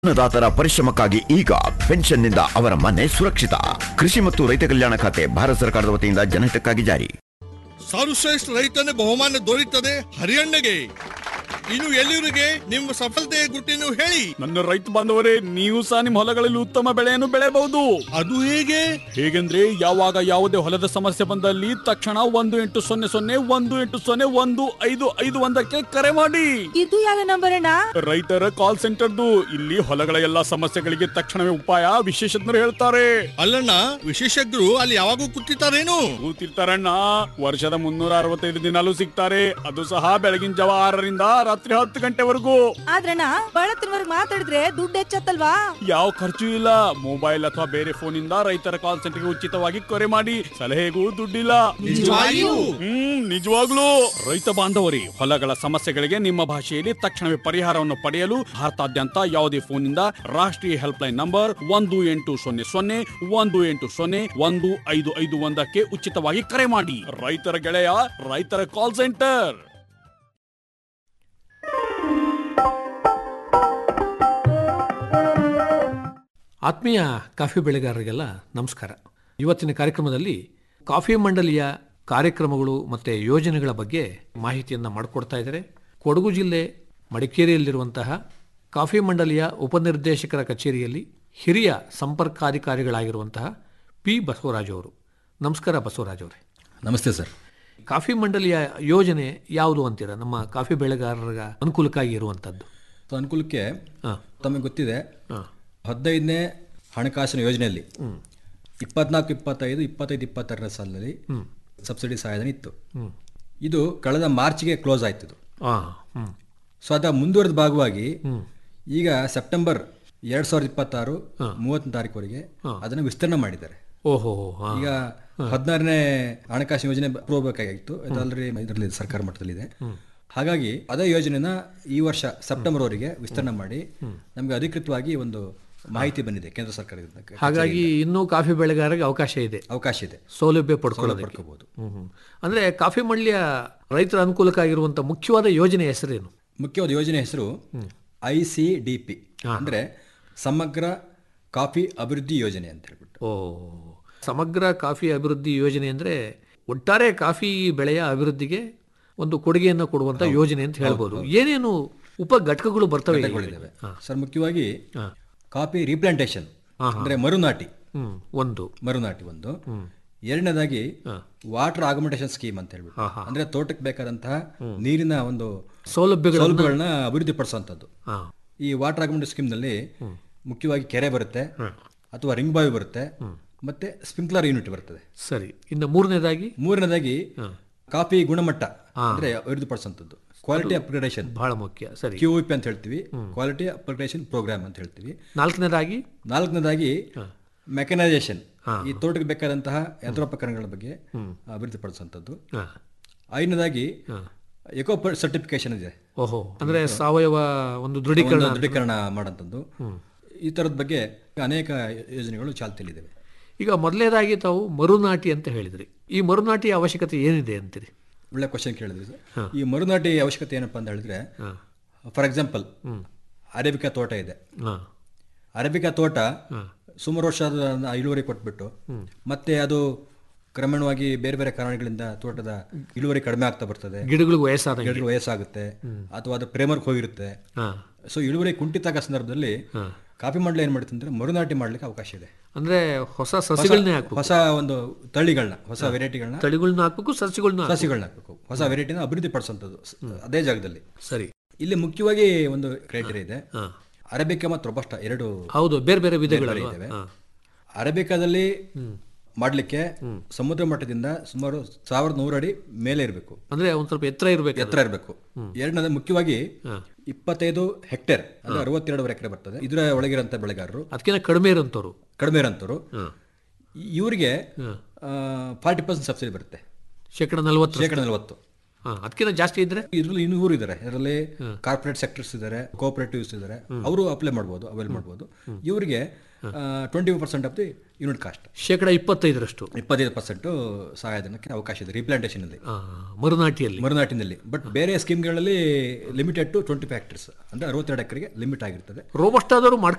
ಅನ್ನದಾತರ ಪರಿಶ್ರಮಕ್ಕಾಗಿ ಈಗ ಪೆನ್ಷನ್ನಿಂದ ಅವರ ಮನೆ ಸುರಕ್ಷಿತ ಕೃಷಿ ಮತ್ತು ರೈತ ಕಲ್ಯಾಣ ಖಾತೆ ಭಾರತ ಸರ್ಕಾರದ ವತಿಯಿಂದ ಜನಹಿತಕ್ಕಾಗಿ ಜಾರಿ ಸರ್ವಶ್ರೇಷ್ಠ ರೈತನ ಬಹುಮಾನ ದೊರೆಯುತ್ತದೆ ಹರಿಯಣ್ಣಗೆ ಇನ್ನು ಎಲ್ಲಿವರಿಗೆ ನಿಮ್ಮ ಸಫಲತೆಯ ಗುಟ್ಟಿನ ಹೇಳಿ ನನ್ನ ರೈತ ಬಾಂಧವರೇ ನೀವು ಸಹ ನಿಮ್ಮ ಹೊಲಗಳಲ್ಲಿ ಉತ್ತಮ ಬೆಳೆಯನ್ನು ಬೆಳೆಯಬಹುದು ಅದು ಹೇಗೆ ಹೇಗೆಂದ್ರೆ ಯಾವಾಗ ಯಾವುದೇ ಹೊಲದ ಸಮಸ್ಯೆ ಬಂದಲ್ಲಿ ತಕ್ಷಣ ಒಂದು ಎಂಟು ಸೊನ್ನೆ ಸೊನ್ನೆ ಒಂದು ಎಂಟು ಸೊನ್ನೆ ಒಂದು ಐದು ಐದು ಒಂದಕ್ಕೆ ಕರೆ ಮಾಡಿ ಇದು ಯಾವ ನಂಬರ್ ಅಣ್ಣ ರೈತರ ಕಾಲ್ ಸೆಂಟರ್ದು ಇಲ್ಲಿ ಹೊಲಗಳ ಎಲ್ಲಾ ಸಮಸ್ಯೆಗಳಿಗೆ ತಕ್ಷಣವೇ ಉಪಾಯ ವಿಶೇಷಜ್ಞರು ಹೇಳ್ತಾರೆ ಅಲ್ಲಣ್ಣ ವಿಶೇಷಜ್ಞರು ಅಲ್ಲಿ ಯಾವಾಗೂ ಕೂತಿರ್ತಾರೇನು ಕೂತಿರ್ತಾರಣ್ಣ ವರ್ಷದ ಮುನ್ನೂರ ಅರವತ್ತೈದು ದಿನಾಲೂ ಸಿಗ್ತಾರೆ ಅದು ಸಹ ಬೆಳಗಿನ ಜಾವ ಆರರಿಂದ ರಾತ್ರಿ ಹತ್ತು ಗಂಟೆವರೆಗೂ ಆದ್ರಣ್ಣ ಬಳತ್ತಿನವರೆಗೆ ಮಾತಾಡಿದ್ರೆ ದುಡ್ಡು ಹೆಚ್ಚತ್ತಲ್ವಾ ಯಾವ ಖರ್ಚು ಇಲ್ಲ ಮೊಬೈಲ್ ಅಥವಾ ಬೇರೆ ಫೋನ್ ಇಂದ ರೈತರ ಕಾಲ್ ಸೆಂಟರ್ಗೆ ಉಚಿತವಾಗಿ ಕರೆ ಮಾಡಿ ಸಲಹೆಗೂ ದುಡ್ಡಿಲ್ಲ ನಿಜವಾಗಿಯೂ? ಹ್ಮ್ ನಿಜವಾಗ್ಲೂ ರೈತ ಬಾಂಧವರಿ ಹೊಲಗಳ ಸಮಸ್ಯೆಗಳಿಗೆ ನಿಮ್ಮ ಭಾಷೆಯಲ್ಲಿ ತಕ್ಷಣವೇ ಪರಿಹಾರವನ್ನು ಪಡೆಯಲು ಭಾರತಾದ್ಯಂತ ಯಾವುದೇ ಫೋನ್ ಇಂದ ರಾಷ್ಟ್ರೀಯ ಹೆಲ್ಪ್ ಲೈನ್ ನಂಬರ್ ಒಂದು ಎಂಟು ಸೊನ್ನೆ ಸೊನ್ನೆ ಒಂದು ಎಂಟು ಸೊನ್ನೆ ಒಂದು ಐದು ಐದು ಒಂದಕ್ಕೆ ಉಚಿತವಾಗಿ ಕರೆ ಮಾಡಿ ರೈತರ ಗೆಳೆಯ ರೈತರ ಕಾಲ್ ಸೆಂಟರ್ ಆತ್ಮೀಯ ಕಾಫಿ ಬೆಳೆಗಾರರಿಗೆಲ್ಲ ನಮಸ್ಕಾರ ಇವತ್ತಿನ ಕಾರ್ಯಕ್ರಮದಲ್ಲಿ ಕಾಫಿ ಮಂಡಲಿಯ ಕಾರ್ಯಕ್ರಮಗಳು ಮತ್ತು ಯೋಜನೆಗಳ ಬಗ್ಗೆ ಮಾಹಿತಿಯನ್ನು ಮಾಡಿಕೊಡ್ತಾ ಇದ್ದಾರೆ ಕೊಡಗು ಜಿಲ್ಲೆ ಮಡಿಕೇರಿಯಲ್ಲಿರುವಂತಹ ಕಾಫಿ ಮಂಡಲಿಯ ಉಪನಿರ್ದೇಶಕರ ಕಚೇರಿಯಲ್ಲಿ ಹಿರಿಯ ಸಂಪರ್ಕಾಧಿಕಾರಿಗಳಾಗಿರುವಂತಹ ಪಿ ಬಸವರಾಜ್ ಅವರು ನಮಸ್ಕಾರ ಬಸವರಾಜ್ ಅವರೇ ನಮಸ್ತೆ ಸರ್ ಕಾಫಿ ಮಂಡಲಿಯ ಯೋಜನೆ ಯಾವುದು ಅಂತೀರಾ ನಮ್ಮ ಕಾಫಿ ಬೆಳೆಗಾರರ ಅನುಕೂಲಕ್ಕಾಗಿ ಇರುವಂಥದ್ದು ಸೊ ಅನುಕೂಲಕ್ಕೆ ಹಾಂ ತಮಗೆ ಗೊತ್ತಿದೆ ಹಾಂ ಹದಿನೈದನೇ ಹಣಕಾಸಿನ ಯೋಜನೆಯಲ್ಲಿ ಇಪ್ಪತ್ನಾಲ್ಕು ಇಪ್ಪತ್ತೈದು ಇಪ್ಪತ್ತೈದು ಇಪ್ಪತ್ತಾರನೇ ಸಾಲಿನಲ್ಲಿ ಸಬ್ಸಿಡಿ ಸಹಾಯಧನ ಇತ್ತು ಇದು ಕಳೆದ ಮಾರ್ಚ್ಗೆ ಕ್ಲೋಸ್ ಆಯ್ತು ಇದು ಹಾಂ ಹ್ಞೂ ಸೊ ಅದರ ಮುಂದುವರೆದ ಭಾಗವಾಗಿ ಈಗ ಸೆಪ್ಟೆಂಬರ್ ಎರಡ್ ಸಾವಿರದ ಇಪ್ಪತ್ತಾರು ಮೂವತ್ತನೇ ತಾರೀಕುವರೆಗೆ ಅದನ್ನು ವಿಸ್ತರಣೆ ಮಾಡಿದ್ದಾರೆ ಓಹೋ ಹಾಂ ಈಗ ಹದಿನಾರನೇ ಹಣಕಾಸಿನ ಯೋಜನೆ ಅಪ್ರೂವ್ ಬೇಕಾಗಿತ್ತು ಇದು ಆಲ್ರೆಡಿ ಇದರಲ್ಲಿ ಸರ್ಕಾರ ಮಟ್ಟದಲ್ಲಿದೆ ಹಾಗಾಗಿ ಅದೇ ಯೋಜನೆನ ಈ ವರ್ಷ ಸೆಪ್ಟೆಂಬರ್ ವರೆಗೆ ವಿಸ್ತರಣೆ ಮಾಡಿ ನಮಗೆ ಅಧಿಕೃತವಾಗಿ ಒಂದು ಮಾಹಿತಿ ಬಂದಿದೆ ಕೇಂದ್ರ ಸರ್ಕಾರದಿಂದ ಹಾಗಾಗಿ ಇನ್ನೂ ಕಾಫಿ ಬೆಳೆಗಾರರಿಗೆ ಅವಕಾಶ ಇದೆ ಅವಕಾಶ ಇದೆ ಸೌಲಭ್ಯ ಪಡ್ಕೊಳ್ಳೋದಕ್ಕೆ ಪಡ್ಕೋಬಹುದು ಹ್ಮ್ ಅಂದರೆ ಕಾಫಿ ಮಂಡಳಿಯ ರೈತರ ಅನುಕೂಲಕ್ಕಾಗಿರುವಂಥ ಮುಖ್ಯವಾದ ಯೋಜನೆ ಹೆಸರೇನು ಮುಖ್ಯವಾದ ಯೋಜನೆ ಹೆಸರು ಐ ಸಿ ಡಿ ಪಿ ಅಂದ್ರೆ ಸಮಗ್ರ ಕಾಫಿ ಅಭಿವೃದ್ಧಿ ಯೋಜನೆ ಅಂತ ಹೇಳ್ಬಿಟ್ಟು ಓ ಸಮಗ್ರ ಕಾಫಿ ಅಭಿವೃದ್ಧಿ ಯೋಜನೆ ಅಂದರೆ ಒಟ್ಟಾರೆ ಕಾಫಿ ಬೆಳೆಯ ಅಭಿವೃದ್ಧಿಗೆ ಒಂದು ಕೊಡುಗೆಯನ್ನು ಕೊಡುವಂಥ ಯೋಜನೆ ಅಂತ ಹೇಳ್ಬೋದು ಏನೇನು ಉಪ ಘಟಕಗಳು ಬರ್ತವೆ ಇದಾವೆ. ಸರ್ ಮುಖ್ಯವಾಗಿ ಕಾಫಿ ರೀಪ್ಲಾಂಟೇಶನ್ ಅಂದ್ರೆ ಮರುನಾಟಿ ಹ್ಮ್ ಒಂದು ಮರುನಾಟಿ ಒಂದು ಎರಡನೇದಾಗಿ ವಾಟರ್ ಆಗಮೆಂಟೇಶನ್ ಸ್ಕೀಮ್ ಅಂತ ಹೇಳ್ಬಿಟ್ಟು ಅಂದ್ರೆ ತೋಟಕ್ಕೆ ಬೇಕಾದಂತಹ ನೀರಿನ ಒಂದು ಸೌಲಭ್ಯಗಳು ಸೌಲಭ್ಯಗಳನ್ನ ಅಭಿವೃದ್ಧಿ ಪಡಿಸುವಂಥದ್ದು ಹಾಂ ಈ ವಾಟರ್ ಆಗಮೆಂಟೇಶನ್ ಸ್ಕೀಮ್ನಲ್ಲಿ ಮುಖ್ಯವಾಗಿ ಕೆರೆ ಬರುತ್ತೆ ಅಥವಾ ರಿಂಗ್ ಬಾವಿ ಬರುತ್ತೆ ಮತ್ತೆ ಸ್ಪ್ರಿಂಕ್ಲರ್ ಯೂನಿಟ್ ಬರ್ತದೆ ಸರಿ ಇನ್ನು ಮೂರನೇದಾಗಿ ಮೂರನೇದಾಗಿ ಕಾಫಿ ಗುಣಮಟ್ಟ ಅಂದ್ರೆ ಅಭಿವೃದ್ಧಿ ಪಡಿಸುವಂಥದ್ದು ಕ್ವಾಲಿಟಿ ಅಪ್ಗ್ರೇಡೇಷನ್ ಬಹಳ ಮುಖ್ಯ ಸರಿ ಕ್ಯೂ ಪಿ ಅಂತ ಹೇಳ್ತೀವಿ ಕ್ವಾಲಿಟಿ ಅಪ್ಗ್ರೇಡೇಷನ್ ಪ್ರೋಗ್ರಾಮ್ ಅಂತ ಹೇಳ್ತೀವಿ ನಾಲ್ಕನೇದಾಗಿ ನಾಲ್ಕನೇದಾಗಿ ಮೆಕನೈಸೇಷನ್ ಈ ತೋಟಕ್ಕೆ ಬೇಕಾದಂತಹ ಯಂತ್ರೋಪಕರಣಗಳ ಬಗ್ಗೆ ಅಭಿವೃದ್ಧಿ ಪಡಿಸುವಂಥದ್ದು ಹಾಂ ಐದನೇದಾಗಿ ಎಕೋ ಸರ್ಟಿಫಿಕೇಶನ್ ಇದೆ ಓಹೋ ಅಂದರೆ ಸಾವಯವ ಒಂದು ದೃಢೀಕರಣ ಒಂದು ದೃಢೀಕರಣ ಮಾಡೋಂಥದ್ದು ಈ ಥರದ ಬಗ್ಗೆ ಅನೇಕ ಯೋಜನೆಗಳು ಚಾಲ್ತಿಯಲ್ಲಿದ್ದಾವೆ ಈಗ ಮೊದಲನೇದಾಗಿ ತಾವು ಮರುನಾಟಿ ಅಂತ ಹೇಳಿದ್ರಿ ಈ ಮರುನಾಟಿಯ ಅವಶ್ಯಕತೆ ಏನಿದೆ ಅಂತೀರಿ ಒಳ್ಳೆ ಕ್ವಶನ್ ಕೇಳಿದ್ರಿ ಸರ್ ಈ ಮರುನಾಟಿ ಅವಶ್ಯಕತೆ ಏನಪ್ಪಾ ಅಂತ ಹೇಳಿದ್ರೆ ಫಾರ್ ಎಕ್ಸಾಂಪಲ್ ಅರೇಬಿಕಾ ತೋಟ ಇದೆ ಹಾಂ ಅರೇಬಿಕಾ ತೋಟ ಸುಮಾರು ವರ್ಷ ಅದನ್ನ ಇಳುವರಿ ಕೊಟ್ಬಿಟ್ಟು ಮತ್ತೆ ಅದು ಕ್ರಮೇಣವಾಗಿ ಬೇರೆ ಬೇರೆ ಕಾರಣಗಳಿಂದ ತೋಟದ ಇಳುವರಿ ಕಡಿಮೆ ಆಗ್ತಾ ಬರ್ತದೆ ಗಿಡಗಳಿಗೆ ವಯಸ್ಸಾದ ಗಿಡಗಳು ವಯಸ್ಸಾಗುತ್ತೆ ಅಥವಾ ಅದು ಪ್ರೇಮರ್ಗೆ ಹೋಗಿರುತ್ತೆ ಹಾಂ ಸೊ ಇಳುವರಿ ಕುಂಠಿತ ಆಗೋ ಸಂದರ್ಭದಲ್ಲಿ ಕಾಫಿ ಮಾಡಲಿ ಏನ್ ಮಾಡುತ್ತೆ ಅಂದ್ರೆ ಮರುನಾಟಿ ಮಾಡ್ಲಿಕ್ಕೆ ಅವಕಾಶ ಇದೆ ಅಂದರೆ ಹೊಸ ಸಸಿಗಳನ್ನೇ ಹಾಕ್ಬೇಕು ಹೊಸ ಒಂದು ತಳಿಗಳನ್ನ ಹೊಸ ವೆರೈಟಿಗಳನ್ನ ತಳಿಗಳನ್ನ ಹಾಕ್ಬೇಕು ಸಸಿಗಳನ್ನ ಹಾಕ್ಬೇಕು. ಸಸಿಗಳನ್ನ ಹಾಕಬೇಕು ಹೊಸ ವೆರೈಟಿನ ಅಭಿವೃದ್ಧಿ ಪಡಿಸುವಂಥದ್ದು ಅದೇ ಜಾಗದಲ್ಲಿ ಸರಿ ಇಲ್ಲಿ ಮುಖ್ಯವಾಗಿ ಒಂದು ಕ್ರೈಟೇರಿಯಾ ಇದೆ ಅರೇಬಿಕಾ ಮತ್ತು ರೊಬಸ್ಟ ಎರಡು ಹೌದು ಬೇರೆ ಬೇರೆ ಬೇರೆ ವಿಧಗಳು ಇದ್ದಾವೆ ಅರೇಬಿಕಾದಲ್ಲಿ ಮಾಡ್ಲಿಕ್ಕೆ ಸಮುದ್ರ ಮಟ್ಟದಿಂದ ಸುಮಾರು ಸಾವಿರದ ನೂರು ಅಡಿ ಮೇಲೆ ಇರಬೇಕು ಅಂದರೆ ಒಂದು ಸ್ವಲ್ಪ ಎತ್ತರ ಇರಬೇಕು ಎತ್ತರ ಇರಬೇಕು ಎರಡನೇದು ಮುಖ್ಯವಾಗಿ ಇಪ್ಪತ್ತೈದು ಹೆಕ್ಟೇರ್ ಅಂದ್ರೆ ಅರವತ್ತೆರಡುವರೆ ಎಕರೆ ಬರ್ತದೆ ಇದರ ಒಳಗಿರಂತ ಬೆಳೆಗಾರರು ಅದಕ್ಕಿಂತ ಕಡಿಮೆ ಇರೋಂಥವ್ರು ಕಡಿಮೆ ಇರೋಂಥವ್ರು ಇವರಿಗೆ ಫಾರ್ಟಿ ಪರ್ಸೆಂಟ್ ಸಬ್ಸಿಡಿ ಬರುತ್ತೆ ಶೇಕಡ ನಲ್ವತ್ತು ಶೇಕಡ ನಲವತ್ತು ಹಾ ಅದಕ್ಕಿಂತ ಜಾಸ್ತಿ ಇದ್ರೆ ಇದರಲ್ಲಿ ಇನ್ನೂರು ಇದ್ದಾರೆ ಇದರಲ್ಲಿ ಕಾರ್ಪೊರೇಟ್ ಸೆಕ್ಟರ್ಸ್ ಇದ್ದಾರೆ ಕೋಆಪರೇಟಿವ್ಸ್ ಇದ್ದಾರೆ ಅವರು ಅಪ್ಲೈ ಮಾಡ್ಬೋದು ಅವೈಲ್ ಮಾಡ್ಬೋದು ಇವರಿಗೆ twenty percent of the unit cost ಶೇಕಡ ಇಪ್ಪತ್ತೈದರಷ್ಟು ಇಪ್ಪತ್ತೈದು ಪರ್ಸೆಂಟ್ ಸಹಾಯಧನಕ್ಕೆ ಅವಕಾಶ ಇದೆ ರೀಪ್ಲಾಂಟೇಷನ್ ಅಲ್ಲಿ ಆ, ಮರುನಾಟಿಯಲ್ಲಿ ಮರುನಾಟಿನಲ್ಲಿ ಬಟ್ ಬೇರೆ ಸ್ಕೀಮ್ಗಳಲ್ಲಿ ಲಿಮಿಟೆಡ್ ಟು ಟ್ವೆಂಟಿ ಫ್ಯಾಕ್ಟರ್ಸ್ ಅಂದ್ರೆ ಅರವತ್ತೆರಡು ಎಕರೆಗೆ ಲಿಮಿಟ್ ಆಗಿರ್ತದೆ ರೋಬಸ್ಟ್ ಆದವರು